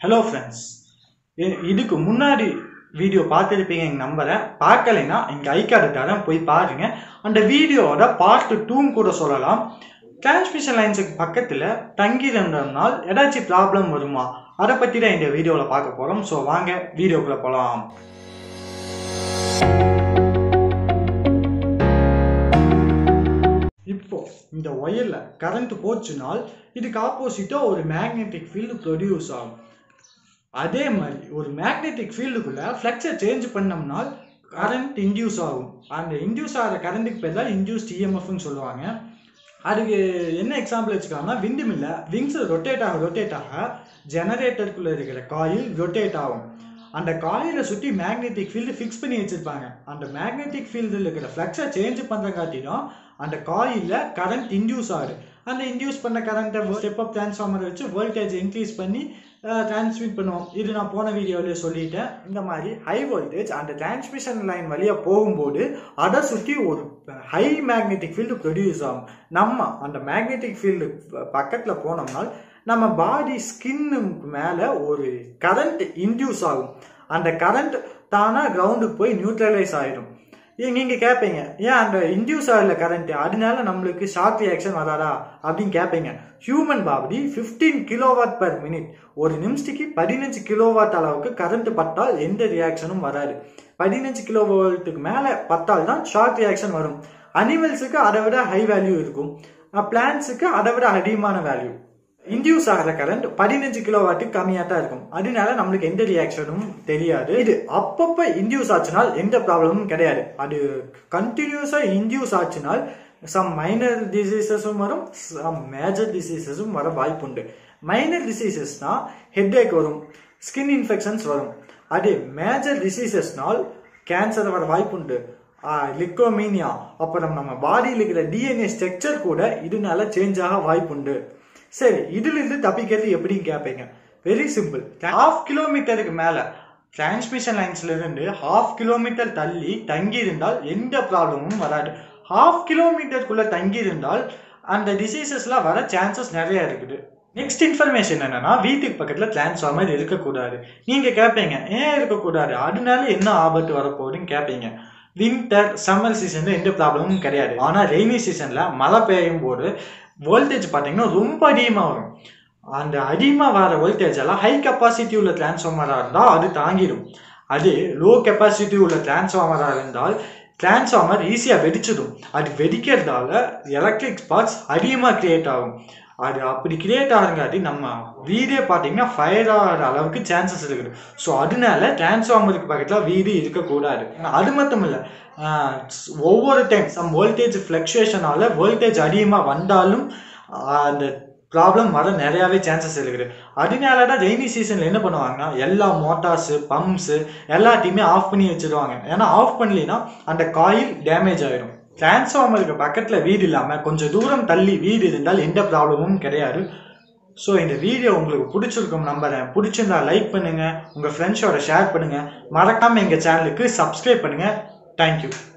hello friends இதுக்கு முன்னாடி video பார்த்துருப்பீங்க எங்கள் நம்பரை பார்க்கலைன்னா இங்கே ஐ கார்டு தரேன் போய் பாருங்க அந்த வீடியோவோட பார்ட் டூன்னு கூட சொல்லலாம் டிரான்ஸ்மிஷன் லைன்ஸுக்கு பக்கத்தில் தங்கி இருந்தோம்னால் ஏதாச்சும் ப்ராப்ளம் வருமா அதை பற்றி தான் இந்த வீடியோவில் பார்க்க போகிறோம் ஸோ வாங்க வீடியோக்குள்ளே போகலாம் இப்போ இந்த ஒயரில் கரண்ட் போச்சுனால் இதுக்கு ஆப்போசிட்டாக ஒரு மேக்னெட்டிக் ஃபீல்டு ப்ரொடியூஸ் ஆகும் அதே மாதிரி ஒரு மேக்னெட்டிக் ஃபீல்டுக்குள்ளே ஃப்ளக்ஸை சேஞ்ச் பண்ணோம்னால் கரண்ட் இன்டியூஸ் ஆகும் அந்த இன்டியூஸ் ஆகிற கரண்ட்டுக்கு பேர் தான் இன்டியூஸ்ட் இஎம்எஃப்னு சொல்லுவாங்க அதுக்கு என்ன எக்ஸாம்பிள் வச்சுக்கலாம்னா விண்டு மில்ல விங்ஸ் ரொட்டேட் ஆக ரொட்டேட் ஆக ஜெனரேட்டருக்குள்ளே இருக்கிற காயில் ரொட்டேட் ஆகும் அந்த காயிலை சுற்றி மேக்னெட்டிக் ஃபீல்டு ஃபிக்ஸ் பண்ணி வச்சுருப்பாங்க அந்த மேக்னெட்டிக் ஃபீல்டில் இருக்கிற ஃப்ளக்ஸை சேஞ்ச் பண்ணுறங்காட்டியும் அந்த காயிலில் கரண்ட் இன்டியூஸ் ஆகுது அந்த இன்டியூஸ் பண்ண கரண்ட்டை ஸ்டெப் அப் டிரான்ஸ்ஃபார்மர் வச்சு வோல்டேஜ் இன்க்ரீஸ் பண்ணி டிரான்ஸ்மிட் பண்ணுவோம் இது நான் போன வீடியோவிலே சொல்லிட்டேன் இந்த மாதிரி ஹை வோல்டேஜ் அந்த டிரான்ஸ்மிஷன் லைன் வழியாக போகும்போது அதை சுற்றி ஒரு ஹை மேக்னெட்டிக் ஃபீல்டு ப்ரொடியூஸ் ஆகும் நம்ம அந்த மேக்னெட்டிக் ஃபீல்டு பக்கத்தில் போனோம்னால் நம்ம பாடி ஸ்கின்னுக்கு மேலே ஒரு கரண்ட் இன்டியூஸ் ஆகும் அந்த கரண்ட் தானாக கிரவுண்டுக்கு போய் நியூட்ரலைஸ் ஆகிடும் நீங்கள் கேட்பீங்க ஏன் அந்த இன்டியூஸ் ஆகல கரண்ட் அதனால நம்மளுக்கு ஷாக் ரியாக்ஷன் வராதா அப்படின்னு கேட்பீங்க human body fifteen kilowatt per minute ஒரு நிமிஷத்துக்கு பதினஞ்சு கிலோவாட் அளவுக்கு கரண்ட் பட்டால் எந்த ரியாக்ஷனும் வராது பதினஞ்சு கிலோ வோல்ட்டுக்கு மேலே பட்டால் தான் ஷாக் ரியாக்ஷன் வரும் அனிமல்ஸுக்கு அதை விட ஹை வேல்யூ இருக்கும் பிளான்ஸுக்கு அதை விட அதிகமான வேல்யூ இன்டியூஸ் ஆகிற கரண்ட் பதினஞ்சு கிலோ வாட்டுக்கு கம்மியாக தான் இருக்கும் அதனால நம்மளுக்கு எந்த ரியாக்ஷனும் தெரியாது இது அப்பப்போ இன்டியூஸ் ஆச்சுனால் எந்த ப்ராப்ளமும் கிடையாது அது கண்டினியூஸாக இன்டியூஸ் ஆச்சுனால் சம் மைனர் டிசீசஸும் வரும் சம் மேஜர் டிசீசஸும் வர வாய்ப்புண்டு மைனர் டிசீசஸ்னா ஹெட்ஏக் வரும் ஸ்கின் இன்ஃபெக்ஷன்ஸ் வரும் அது மேஜர் டிசீசஸ்னால் கேன்சர் வர வாய்ப்புண்டு லிக்கோமீனியா அப்புறம் நம்ம பாடியில் இருக்கிற டிஎன்ஏ ஸ்ட்ரக்சர் கூட இதனால சேஞ்ச் ஆக வாய்ப்புண்டு சரி இதுல இருந்து தப்பிக்கிறது எப்படின்னு கேட்பீங்க வெரி சிம்பிள் ஹாஃப் கிலோமீட்டருக்கு மேல டிரான்ஸ்மிஷன் லைன்ஸ்ல இருந்து ஹாஃப் கிலோமீட்டர் தள்ளி தங்கி இருந்தால் எந்த ப்ராப்ளமும் வராது ஹாஃப் கிலோமீட்டருக்குள்ள தங்கி இருந்தால் அந்த டிசீசஸ்லாம் வர சான்சஸ் நிறைய இருக்குது நெக்ஸ்ட் இன்ஃபர்மேஷன் என்னன்னா வீட்டுக்கு பக்கத்தில் டிரான்ஸ்ஃபார்மர் இருக்கக்கூடாது நீங்க கேட்பீங்க ஏன் இருக்கக்கூடாது அதனால என்ன ஆபத்து வரப்போகுதுன்னு கேட்பீங்க வின்டர் சம்மர் சீசன்ல எந்த ப்ராப்ளமும் கிடையாது ஆனால் ரெய்னி சீசன்ல மழை பெய்யும் போது வோல்டேஜ் பார்த்தீங்கன்னா ரொம்ப அதிகமாக வரும் அந்த அதிகமாக வர வோல்டேஜ் எல்லாம் ஹை கெப்பாசிட்டி உள்ள டிரான்ஸ்ஃபார்மராக இருந்தால் அது தாங்கிடும் அது லோ கெப்பாசிட்டி உள்ள டிரான்ஸ்ஃபார்மராக இருந்தால் டிரான்ஸ்ஃபார்மர் ஈஸியாக வெடிச்சிடும் அது வெடிக்கிறதால எலக்ட்ரிக் ஸ்பாட்ஸ் அதிகமாக கிரியேட் ஆகும் அது அப்படி கிரியேட் ஆகிறங்காட்டி நம்ம வீடே பார்த்தீங்கன்னா ஃபயர் ஆகிற அளவுக்கு சான்சஸ் இருக்குது ஸோ அதனால டிரான்ஸ்ஃபார்மருக்கு பக்கத்தில் வீடு இருக்கக்கூடாது அது மட்டும் இல்லை ஒவ்வொரு டைம் சம் வோல்டேஜ் ஃப்ளக்சுவேஷனால வோல்டேஜ் அதிகமாக வந்தாலும் அந்த ப்ராப்ளம் வர நிறையாவே சான்சஸ் இருக்குது அதனால தான் ரெய்னி சீசனில் என்ன பண்ணுவாங்கன்னா எல்லா மோட்டார்ஸு பம்ப்ஸு எல்லாத்தையுமே ஆஃப் பண்ணி வச்சுருவாங்க ஏன்னா ஆஃப் பண்ணலினா அந்த காயில் டேமேஜ் ஆகிடும் டிரான்ஸ்ஃபார்மருக்கு பக்கத்தில் வீடு இல்லாமல் கொஞ்சம் தூரம் தள்ளி வீடு இருந்தால் எந்த ப்ராப்ளமும் கிடையாது ஸோ இந்த வீடியோ உங்களுக்கு பிடிச்சிருக்கும் நம்புறேன் பிடிச்சிருந்தா லைக் பண்ணுங்கள் உங்கள் ஃப்ரெண்ட்ஸோட ஷேர் பண்ணுங்கள் மறக்காமல் எங்கள் சேனலுக்கு சப்ஸ்கிரைப் பண்ணுங்கள் தேங்க்யூ